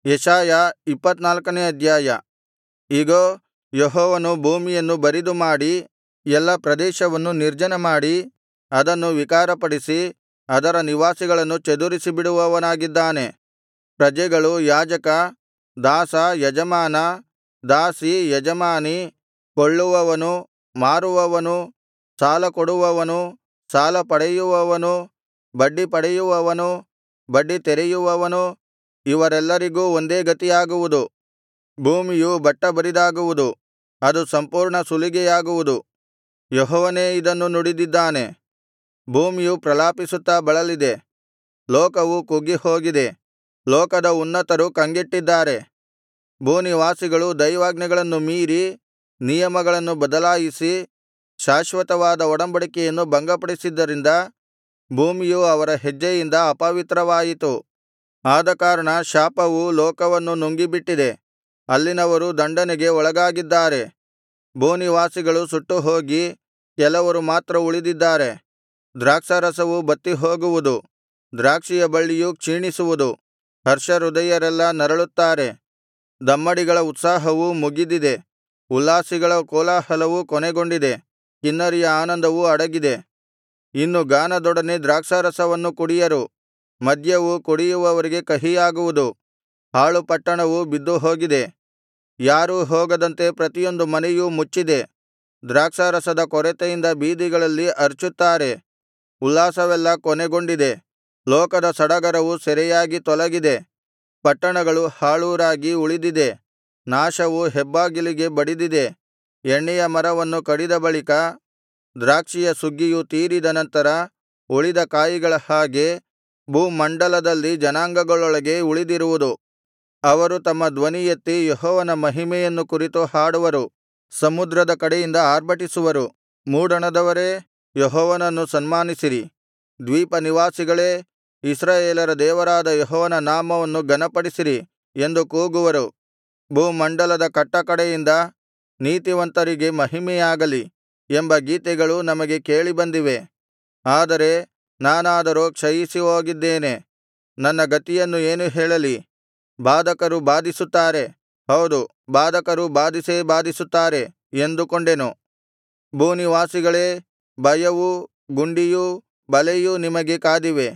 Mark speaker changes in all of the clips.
Speaker 1: ಯೆಶಾಯ ಇಪ್ಪತ್ತನಾಲ್ಕನೇ ಅಧ್ಯಾಯ ಇಗೋ ಯೆಹೋವನು ಭೂಮಿಯನ್ನು ಬರಿದುಮಾಡಿ ಎಲ್ಲಾ ಪ್ರದೇಶವನ್ನು ನಿರ್ಜನಮಾಡಿ ಅದನ್ನು ವಿಕಾರಪಡಿಸಿ ಅದರ ನಿವಾಸಿಗಳನ್ನು ಚದುರಿಸಿಬಿಡುವವನಾಗಿದ್ದಾನೆ ಪ್ರಜೆಗಳು ಯಾಜಕ ದಾಸ ಯಜಮಾನ ದಾಸಿ ಯಜಮಾನಿ ಕೊಳ್ಳುವವನು ಮಾರುವವನು ಸಾಲಕೊಡುವವನು ಸಾಲ ಪಡೆಯುವವನು ಬಡ್ಡಿ ಪಡೆಯುವವನು ಬಡ್ಡಿ ತೆರೆಯುವವನು ಇವರೆಲ್ಲರಿಗೂ ಒಂದೇ ಗತಿಯಾಗುವುದು ಭೂಮಿಯು ಬಟ್ಟಬರಿದಾಗುವುದು ಅದು ಸಂಪೂರ್ಣ ಸುಲಿಗೆಯಾಗುವುದು ಯೆಹೋವನೇ ಇದನ್ನು ನುಡಿದಿದ್ದಾನೆ ಭೂಮಿಯು ಪ್ರಲಾಪಿಸುತ್ತಾ ಬಳಲಿದೆ ಲೋಕವು ಕುಗ್ಗಿಹೋಗಿದೆ ಲೋಕದ ಉನ್ನತರು ಕಂಗೆಟ್ಟಿದ್ದಾರೆ ಭೂನಿವಾಸಿಗಳು ದೈವಾಜ್ಞೆಗಳನ್ನು ಮೀರಿ ನಿಯಮಗಳನ್ನು ಬದಲಾಯಿಸಿ ಶಾಶ್ವತವಾದ ಒಡಂಬಡಿಕೆಯನ್ನು ಭಂಗಪಡಿಸಿದ್ದರಿಂದ ಭೂಮಿಯು ಅವರ ಹೆಜ್ಜೆಯಿಂದ ಅಪವಿತ್ರವಾಯಿತು ಆದಕಾರಣ ಶಾಪವು ಲೋಕವನ್ನು ನುಂಗಿಬಿಟ್ಟಿದೆ ಅಲ್ಲಿನವರು ದಂಡನೆಗೆ ಒಳಗಾಗಿದ್ದಾರೆ ಭೂನಿವಾಸಿಗಳು ಸುಟ್ಟುಹೋಗಿ ಕೆಲವರು ಮಾತ್ರ ಉಳಿದಿದ್ದಾರೆ ದ್ರಾಕ್ಷಾರಸವು ಬತ್ತಿಹೋಗುವುದು ದ್ರಾಕ್ಷಿಯ ಬಳ್ಳಿಯು ಕ್ಷೀಣಿಸುವುದು ಹರ್ಷಹೃದಯರೆಲ್ಲಾ ನರಳುತ್ತಾರೆ ದಮ್ಮಡಿಗಳ ಉತ್ಸಾಹವು ಮುಗಿದಿದೆ ಉಲ್ಲಾಸಿಗಳ ಕೋಲಾಹಲವು ಕೊನೆಗೊಂಡಿದೆ ಕಿನ್ನರಿಯ ಆನಂದವು ಅಡಗಿದೆ ಇನ್ನು ಗಾನದೊಡನೆ ದ್ರಾಕ್ಷಾರಸವನ್ನು ಕುಡಿಯರು ಮದ್ಯವು ಕುಡಿಯುವವರಿಗೆ ಕಹಿಯಾಗುವುದು ಹಾಳು ಪಟ್ಟಣವು ಬಿದ್ದುಹೋಗಿದೆ ಯಾರೂ ಹೋಗದಂತೆ ಪ್ರತಿಯೊಂದು ಮನೆಯೂ ಮುಚ್ಚಿದೆ ದ್ರಾಕ್ಷಾರಸದ ಕೊರತೆಯಿಂದ ಬೀದಿಗಳಲ್ಲಿ ಅರಚುತ್ತಾರೆ ಉಲ್ಲಾಸವೆಲ್ಲಾ ಕೊನೆಗೊಂಡಿದೆ ಲೋಕದ ಸಡಗರವು ಸೆರೆಯಾಗಿ ತೊಲಗಿದೆ ಪಟ್ಟಣಗಳು ಹಾಳೂರಾಗಿ ಉಳಿದಿದೆ ನಾಶವು ಹೆಬ್ಬಾಗಿಲಿಗೆ ಬಡಿದಿದೆ ಎಣ್ಣೆಯ ಮರವನ್ನು ಕಡಿದ ಬಳಿಕ ದ್ರಾಕ್ಷಿಯ ಸುಗ್ಗಿಯು ತೀರಿದ ನಂತರ ಉಳಿದ ಕಾಯಿಗಳ ಹಾಗೆ ಭೂಮಂಡಲದಲ್ಲಿ ಜನಾಂಗಗಳೊಳಗೆ ಉಳಿದಿರುವುದು ಅವರು ತಮ್ಮ ಧ್ವನಿ ಎತ್ತಿ ಯೆಹೋವನ ಮಹಿಮೆಯನ್ನು ಕುರಿತು ಹಾಡುವರು ಸಮುದ್ರದ ಕಡೆಯಿಂದ ಆರ್ಭಟಿಸುವರು ಮೂಡಣದವರೇ ಯೆಹೋವನನ್ನು ಸನ್ಮಾನಿಸಿರಿ ದ್ವೀಪನಿವಾಸಿಗಳೇ ಇಸ್ರಾಯೇಲರ ದೇವರಾದ ಯೆಹೋವನ ನಾಮವನ್ನು ಘನಪಡಿಸಿರಿ ಎಂದು ಕೂಗುವರು ಭೂಮಂಡಲದ ಕಟ್ಟಕಡೆಯಿಂದ ನೀತಿವಂತರಿಗೆ ಮಹಿಮೆಯಾಗಲಿ ಎಂಬ ಗೀತೆಗಳು ನಮಗೆ ಕೇಳಿಬಂದಿವೆ ಆದರೆ ನಾನಾದರೋ ಕ್ಷಯಿಸಿ ಹೋಗಿದ್ದೇನೆ ನನ್ನ ಗತಿಯನ್ನು ಏನು ಹೇಳಲಿ ಬಾಧಕರು ಬಾಧಿಸುತ್ತಾರೆ ಹೌದು ಬಾಧಕರು ಬಾಧಿಸೇ ಬಾಧಿಸುತ್ತಾರೆ ಎಂದುಕೊಂಡೆನು ಭೂನಿವಾಸಿಗಳೇ ಭಯವೂ ಗುಂಡಿಯೂ ಬಲೆಯೂ ನಿಮಗೆ ಕಾದಿವೆ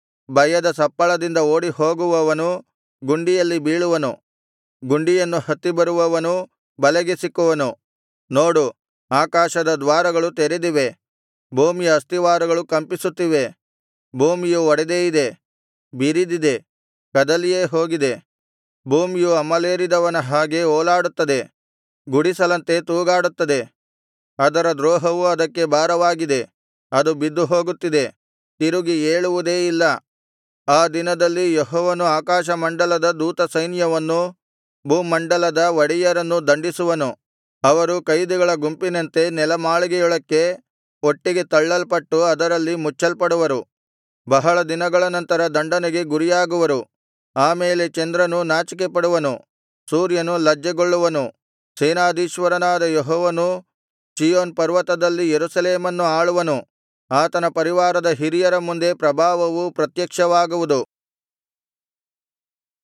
Speaker 1: ಭಯದ ಸಪ್ಪಳದಿಂದ ಓಡಿಹೋಗುವವನು ಗುಂಡಿಯಲ್ಲಿ ಬೀಳುವನು ಗುಂಡಿಯನ್ನು ಹತ್ತಿ ಬರುವವನು ಬಲೆಗೆ ಸಿಕ್ಕುವನು ನೋಡು ಆಕಾಶದ ದ್ವಾರಗಳು ತೆರೆದಿವೆ ಭೂಮಿಯ ಅಸ್ತಿವಾರಗಳು ಕಂಪಿಸುತ್ತಿವೆ ಭೂಮಿಯು ಒಡೆದೇ ಇದೆ ಬಿರಿದಿದೆ ಕದಲಿಯೇ ಹೋಗಿದೆ ಭೂಮಿಯು ಅಮಲೇರಿದವನ ಹಾಗೆ ಓಲಾಡುತ್ತದೆ ಗುಡಿಸಲಂತೆ ತೂಗಾಡುತ್ತದೆ ಅದರ ದ್ರೋಹವು ಅದಕ್ಕೆ ಭಾರವಾಗಿದೆ ಅದು ಬಿದ್ದುಹೋಗುತ್ತಿದೆ ತಿರುಗಿ ಏಳುವುದೇ ಇಲ್ಲ ಆ ದಿನದಲ್ಲಿ ಯೆಹೋವನು ಆಕಾಶಮಂಡಲದ ದೂತಸೈನ್ಯವನ್ನೂ ಭೂಮಂಡಲದ ಒಡೆಯರನ್ನೂ ದಂಡಿಸುವನು ಅವರು ಕೈದಿಗಳ ಗುಂಪಿನಂತೆ ನೆಲಮಾಳಿಗೆಯೊಳಕ್ಕೆ ಒಟ್ಟಿಗೆ ತಳ್ಳಲ್ಪಟ್ಟು ಅದರಲ್ಲಿ ಮುಚ್ಚಲ್ಪಡುವರು ಬಹಳ ದಿನಗಳ ನಂತರ ದಂಡನೆಗೆ ಗುರಿಯಾಗುವರು ಆ ಮೇಲೆ ಚಂದ್ರನು ನಾಚಿಕೆಪಡುವನು ಸೂರ್ಯನು ಲಜ್ಜೆಗೊಳ್ಳುವನು ಸೇನಾಧೀಶ್ವರನಾದ ಯೆಹೋವನು ಚೀಯೋನ್ ಪರ್ವತದಲ್ಲಿ ಯೆರೂಸಲೇಮನ್ನು ಆಳುವನು ಆತನ ಪರಿವಾರದ ಹಿರಿಯರ ಮುಂದೆ ಪ್ರಭಾವವು ಪ್ರತ್ಯಕ್ಷವಾಗುವುದು